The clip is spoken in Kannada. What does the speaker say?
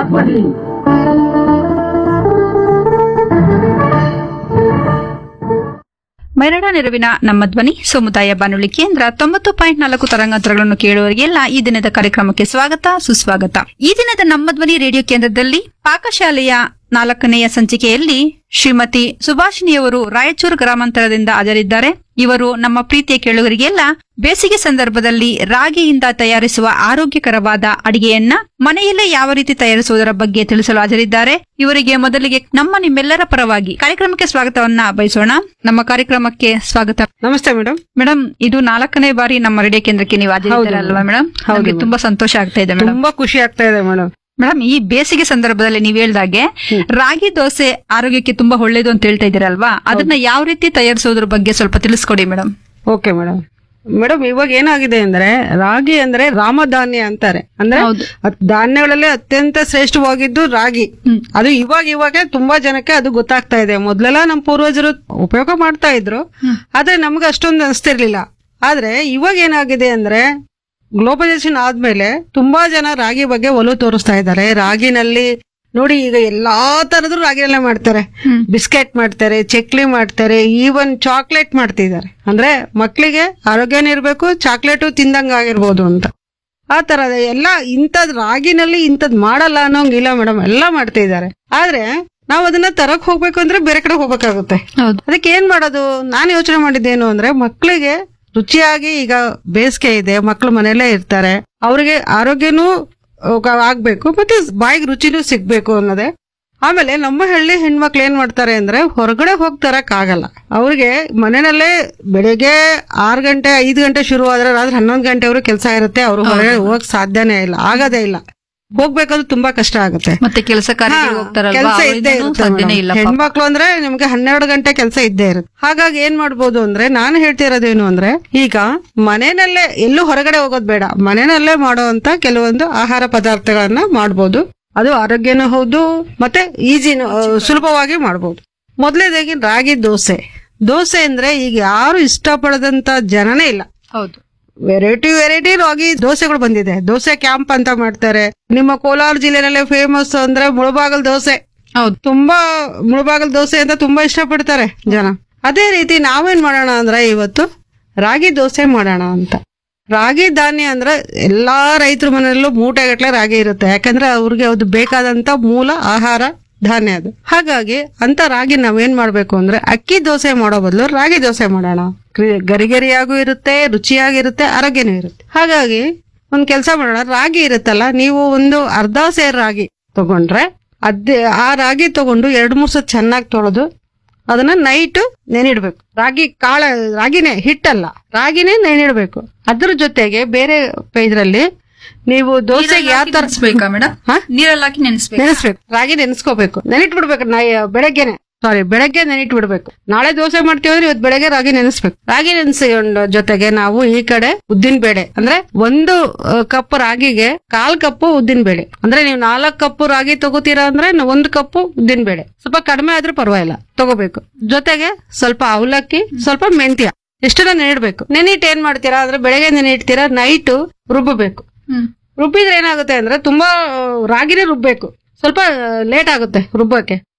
ಧ್ವನಿ ಮೈರಾಡ ನೆರವಿನ ನಮ್ಮ ಧ್ವನಿ ಸಮುದಾಯ ಬಾನುಲಿ ಕೇಂದ್ರ ತೊಂಬತ್ತು ಪಾಯಿಂಟ್ ನಾಲ್ಕು ತರಂಗಾಂತರಗಳನ್ನು ಕೇಳುವವರಿಗೆಲ್ಲ ಈ ದಿನದ ಕಾರ್ಯಕ್ರಮಕ್ಕೆ ಸ್ವಾಗತ ಸುಸ್ವಾಗತ ಈ ದಿನದ ನಮ್ಮ ಧ್ವನಿ ರೇಡಿಯೋ ಕೇಂದ್ರದಲ್ಲಿ ಪಾಕಶಾಲೆಯ ನಾಲ್ಕನೆಯ ಸಂಚಿಕೆಯಲ್ಲಿ ಶ್ರೀಮತಿ ಸುಭಾಷಿಣಿಯವರು ರಾಯಚೂರು ಗ್ರಾಮಾಂತರದಿಂದ ಹಾಜರಿದ್ದಾರೆ ಇವರು ನಮ್ಮ ಪ್ರೀತಿಯ ಕೇಳುಗರಿಗೆಲ್ಲ ಬೇಸಿಗೆ ಸಂದರ್ಭದಲ್ಲಿ ರಾಗಿಯಿಂದ ತಯಾರಿಸುವ ಆರೋಗ್ಯಕರವಾದ ಅಡಿಗೆಯನ್ನ ಮನೆಯಲ್ಲೇ ಯಾವ ರೀತಿ ತಯಾರಿಸುವುದರ ಬಗ್ಗೆ ತಿಳಿಸಲು ಹಾಜರಿದ್ದಾರೆ ಇವರಿಗೆ ಮೊದಲಿಗೆ ನಮ್ಮ ನಿಮ್ಮೆಲ್ಲರ ಪರವಾಗಿ ಕಾರ್ಯಕ್ರಮಕ್ಕೆ ಸ್ವಾಗತವನ್ನ ಬಯಸೋಣ ನಮ್ಮ ಕಾರ್ಯಕ್ರಮಕ್ಕೆ ಸ್ವಾಗತ ನಮಸ್ತೆ ಮೇಡಮ್ ಮೇಡಮ್ ಇದು ನಾಲ್ಕನೇ ಬಾರಿ ನಮ್ಮ ರೇಡಿಯೋ ಕೇಂದ್ರಕ್ಕೆ ನೀವು ಹಾಜರಿದ್ದೀರಲ್ವಾ ಮೇಡಮ್ ಹೌದು ನಮಗೆ madam. ತುಂಬಾ ಸಂತೋಷ ಆಗ್ತಾ ಇದೆ ಮೇಡಮ್ ತುಂಬಾ ಖುಷಿ ಆಗ್ತಾ ಇದೆ ಮೇಡಮ್ ಮೇಡಮ್ ಈ ಬೇಸಿಗೆ ಸಂದರ್ಭದಲ್ಲಿ ನೀವು ಹೇಳ್ದಾಗೆ ರಾಗಿ ದೋಸೆ ಆರೋಗ್ಯಕ್ಕೆ ತುಂಬಾ ಒಳ್ಳೇದು ಅಂತ ಹೇಳ್ತಾ ಇದ್ದೀರಲ್ವಾ ಅದನ್ನ ಯಾವ ರೀತಿ ತಯಾರಿಸೋದ್ರ ಬಗ್ಗೆ ಸ್ವಲ್ಪ ತಿಳಿಸ್ಕೊಡಿ ಮೇಡಮ್ ಓಕೆ ಮೇಡಮ್ ಮೇಡಮ್ ಇವಾಗ ಏನಾಗಿದೆ ಅಂದ್ರೆ ರಾಗಿ ಅಂದ್ರೆ ರಾಮಧಾನ್ಯ ಅಂತಾರೆ ಅಂದ್ರೆ ಹೌದು. ಅತ್- ಧಾನ್ಯಗಳಲ್ಲಿ ಅತ್ಯಂತ ಶ್ರೇಷ್ಠವಾಗಿದ್ದು ರಾಗಿ ಹ್ಮ್. ಅದು ಇವಾಗ ಇವಾಗ ತುಂಬಾ ಜನಕ್ಕೆ ಅದು ಗೊತ್ತಾಗ್ತಾ ಇದೆ ಮೊದ್ಲೆಲ್ಲ ನಮ್ಮ ಪೂರ್ವಜರು ಉಪಯೋಗ ಮಾಡ್ತಾ ಇದ್ರು ಆದ್ರೆ ನಮ್ಗೆ ಅಷ್ಟೊಂದು ಅನಿಸ್ತಿರ್ಲಿಲ್ಲ ಆದ್ರೆ ಇವಾಗ ಏನಾಗಿದೆ ಅಂದ್ರೆ ಗ್ಲೋಬಲೈಸೇಷನ್ ಆದ್ಮೇಲೆ ತುಂಬಾ ಜನ ರಾಗಿ ಬಗ್ಗೆ ಒಲವು ತೋರಿಸ್ತಾ ಇದ್ದಾರೆ ರಾಗಿನಲ್ಲಿ ನೋಡಿ ಈಗ ಎಲ್ಲಾ ತರದ್ದು ರಾಗಿನಲ್ಲೇ ಮಾಡ್ತಾರೆ ಹ್ಮ್. ಬಿಸ್ಕೆಟ್ ಮಾಡ್ತಾರೆ ಚಕ್ಲಿ ಮಾಡ್ತಾರೆ ಈವನ್ ಚಾಕ್ಲೇಟ್ ಮಾಡ್ತಿದ್ದಾರೆ ಅಂದ್ರೆ ಮಕ್ಕಳಿಗೆ ಆರೋಗ್ಯನೂ ಇರಬೇಕು ಚಾಕ್ಲೇಟು ತಿಂದಂಗ ಆಗಿರ್ಬೋದು ಅಂತ ಆ ತರದ ಎಲ್ಲ ಇಂಥದ್ ರಾಗಿನಲ್ಲಿ ಇಂಥದ್ ಮಾಡಲ್ಲ ಅನ್ನೋಂಗಿಲ್ಲ ಮೇಡಮ್ ಎಲ್ಲ ಮಾಡ್ತಿದ್ದಾರೆ ಆದ್ರೆ ನಾವು ಅದನ್ನ ತರಕ್ ಹೋಗ್ಬೇಕು ಅಂದ್ರೆ ಬೇರೆ ಕಡೆ ಹೋಗ್ಬೇಕಾಗುತ್ತೆ ಹೌದು ಅದಕ್ಕೆ ಏನ್ ಮಾಡೋದು ನಾನು ಯೋಚನೆ ಮಾಡಿದ್ದೇನು ಅಂದ್ರೆ ಮಕ್ಕಳಿಗೆ ರುಚಿಯಾಗಿ ಈಗ ಬೇಸಿಗೆ ಇದೆ ಮಕ್ಕಳು ಮನೆಯಲ್ಲೇ ಇರ್ತಾರೆ ಅವ್ರಿಗೆ ಆರೋಗ್ಯನೂ ಅಹ್, ಆಗ್ಬೇಕು ಮತ್ತೆ ಬಾಯಿಗೆ ರುಚಿನೂ ಸಿಗ್ಬೇಕು ಅನ್ನೋದೇ ಆಮೇಲೆ ನಮ್ಮ ಹಳ್ಳಿ ಹೆಣ್ಮಕ್ಳು ಏನ್ ಮಾಡ್ತಾರೆ ಅಂದ್ರೆ ಹೊರಗಡೆ ಹೋಗಿ ತರಕ್ ಆಗಲ್ಲ ಅವ್ರಿಗೆ ಮನೆಯಲ್ಲೇ ಬೆಳಿಗ್ಗೆ ಆರು ಗಂಟೆ ಐದು ಗಂಟೆ ಶುರು ಆದ್ರೆ ರಾತ್ರಿ ಹನ್ನೊಂದು ಗಂಟೆವರೆಗೂ ಕೆಲಸ ಇರುತ್ತೆ ಅವ್ರು ಹೊರಗಡೆ ಹೋಗಕ್ ಸಾಧ್ಯನೇ ಇಲ್ಲ ಆಗದೇ ಇಲ್ಲ ಹೋಗ್ಬೇಕಾದ್ರೂ ತುಂಬಾ ಕಷ್ಟ ಆಗುತ್ತೆ ಮತ್ತೆ ಕೆಲಸ ಕಾರ್ಯಗಳಿಗೆ ಹೋಗ್ತಾರಲ್ವಾ ಕೆಲಸ ಇದ್ದೇ ಅವ್ರಿಂದನೂ ಇರುತ್ತೆ ಸಾಧ್ಯನೇ madam. ಇಲ್ಲ ಪಾಪ. ಹೆಣ್ಮಕ್ಳು ಅಂದ್ರೆ ನಿಮ್ಗೆ ಹನ್ನೆರಡು ಗಂಟೆ ಕೆಲಸ ಇದ್ದೇ ಇರುತ್ತೆ ಹಾಗಾಗಿ ಏನ್ ಮಾಡ್ಬೋದು ಅಂದ್ರೆ ನಾನು ಹೇಳ್ತಿರೋದೇನು ಅಂದ್ರೆ ಈಗ ಮನೆಯಲ್ಲೇ ಎಲ್ಲೂ ಹೊರಗಡೆ ಹೋಗೋದ್ ಬೇಡ ಮನೆಯಲ್ಲೇ ಮಾಡುವಂತ ಕೆಲವೊಂದು ಆಹಾರ ಪದಾರ್ಥಗಳನ್ನ ಮಾಡ್ಬೋದು ಅದು ಆರೋಗ್ಯನೂ ಹೌದು ಮತ್ತೆ ಈಜಿನೂ ಸುಲಭವಾಗಿ ಮಾಡ್ಬೋದು ಮೊದಲೇದಾಗಿ ರಾಗಿ ದೋಸೆ ದೋಸೆ ಅಂದ್ರೆ ಈಗ ಯಾರು ಇಷ್ಟಪಡದಂತ ಜನನೇ ಇಲ್ಲ ಹೌದು ವೆರೈಟಿ ವೆರೈಟಿ ರಾಗಿ ದೋಸೆಗಳು ಬಂದಿದೆ ದೋಸೆ ಕ್ಯಾಂಪ್ ಅಂತ ಮಾಡ್ತಾರೆ ನಿಮ್ಮ ಕೋಲಾರ ಜಿಲ್ಲೆನಲ್ಲೇ ಫೇಮಸ್ ಅಂದ್ರೆ ಮುಳಬಾಗಲ್ ದೋಸೆ ಹೌದು ತುಂಬಾ ಮುಳಬಾಗಲ್ ದೋಸೆ ಅಂತ ತುಂಬಾ ಇಷ್ಟಪಡ್ತಾರೆ ಜನ ಅದೇ ರೀತಿ ನಾವೇನ್ ಮಾಡೋಣ ಅಂದ್ರೆ ಇವತ್ತು ರಾಗಿ ದೋಸೆ ಮಾಡೋಣ ಅಂತ ರಾಗಿ ಧಾನ್ಯ ಅಂದ್ರೆ ಎಲ್ಲಾ ರೈತರ ಮನೆಯಲ್ಲೂ ಮೂಟೆಗಟ್ಲೆ ರಾಗಿ ಇರುತ್ತೆ ಯಾಕಂದ್ರೆ ಅವ್ರಿಗೆ ಅದು ಬೇಕಾದಂತ ಮೂಲ ಆಹಾರ ಧಾನ್ಯ ಅದು ಹಾಗಾಗಿ ಅಂತ ರಾಗಿ ನಾವೇನ್ ಮಾಡ್ಬೇಕು ಅಂದ್ರೆ ಅಕ್ಕಿ ದೋಸೆ ಮಾಡೋ ಬದಲು ರಾಗಿ ದೋಸೆ ಮಾಡೋಣ ಕ್ರಿ- ಗರಿಗರಿಯಾಗೂ ಇರುತ್ತೆ ರುಚಿಯಾಗಿರುತ್ತೆ ಆರೋಗ್ಯನೂ ಇರುತ್ತೆ ಹಾಗಾಗಿ ಒಂದ್ ಕೆಲಸ ಮಾಡೋಣ ರಾಗಿ ಇರುತ್ತಲ್ಲ ನೀವು ಒಂದು ಅರ್ಧ ಸೇರ್ ರಾಗಿ ತಗೊಂಡ್ರೆ ಅದೇ ಆ ರಾಗಿ ತಗೊಂಡು ಎರಡ್ ಮೂರ್ ಸಲ ಚೆನ್ನಾಗಿ ತೊಳೆದು ಅದನ್ನ ನೈಟ್ ನೆನಿಡ್ಬೇಕು ರಾಗಿ ಕಾಳ ರಾಗಿನೇ ಹಿಟ್ಟಲ್ಲ ರಾಗಿನೇ ನೆನಿಡ್ಬೇಕು ಅದ್ರ ಜೊತೆಗೆ ಬೇರೆ ಇದ್ರಲ್ಲಿ ನೀವು ದೋಸೆಗೆ ಯಾವ ತರ ನೆನೆಸ್ಬೇಕಾ ಮೇಡಮ್ ಹಾ? ನೀರಲ್ಲಿ ಹಾಕಿ ನೆನೆಸ್ಬೇಕು ನೆನೆಸ್ಬೇಕು ರಾಗಿ ನೆನೆಸ್ಕೋಬೇಕು ನೆನಿಟ್ಬಿಡ್ಬೇಕು ನಾ ಬೆಳಗ್ಗೆನೆ ಸಾರಿ ಬೆಳಗ್ಗೆ ನೆನಿಟ್ಬಿಡ್ಬೇಕು ನಾಳೆ ದೋಸೆ ಮಾಡ್ತೀವಿ ಅಂದ್ರೆ ಇವತ್ತು ಬೆಳಗ್ಗೆ ರಾಗಿ ನೆನೆಸ್ಬೇಕು ರಾಗಿ ನೆನೆಸ್ಕೊಂಡ ಜೊತೆಗೆ ನಾವು ಈ ಕಡೆ ಉದ್ದಿನ ಬೇಳೆ ಅಂದ್ರೆ ಒಂದು ಕಪ್ ರಾಗಿಗೆ ಕಾಲ್ ಕಪ್ಪು ಉದ್ದಿನ ಬೇಳೆ ಅಂದ್ರೆ ನೀವು ನಾಲ್ಕು ಕಪ್ಪು ರಾಗಿ ತಗೋತೀರಾ ಅಂದ್ರೆ ನ- ಒಂದು ಕಪ್ಪು ಉದ್ದಿನ ಬೇಳೆ ಸ್ವಲ್ಪ ಕಡಿಮೆ ಆದ್ರೂ ಪರವಾಗಿಲ್ಲ ತಗೋಬೇಕು ಜೊತೆಗೆ ಸ್ವಲ್ಪ ಅವಲಕ್ಕಿ ಸ್ವಲ್ಪ ಮೆಂತ್ಯ ಎಷ್ಟನ್ನ ನೆನಿಡ್ಬೇಕು ನೆನಿಟ್ ಏನ್ ಮಾಡ್ತೀರಾ ಅಂದ್ರೆ ಬೆಳಗ್ಗೆ ನೆನಿಡ್ತೀರಾ ನೈಟ್ ರುಬ್ಬಬೇಕು ಹ್ಮ್ ರುಬ್ಬಿದ್ರೆ ಏನಾಗುತ್ತೆ ಅಂದ್ರೆ ತುಂಬಾ ಆ, ರಾಗಿನೇ ರುಬ್ಬೇಕು ಸ್ವಲ್ಪ ಲೇಟ್ ಆಗುತ್ತೆ ರುಬ್ಬಕ್ಕೆ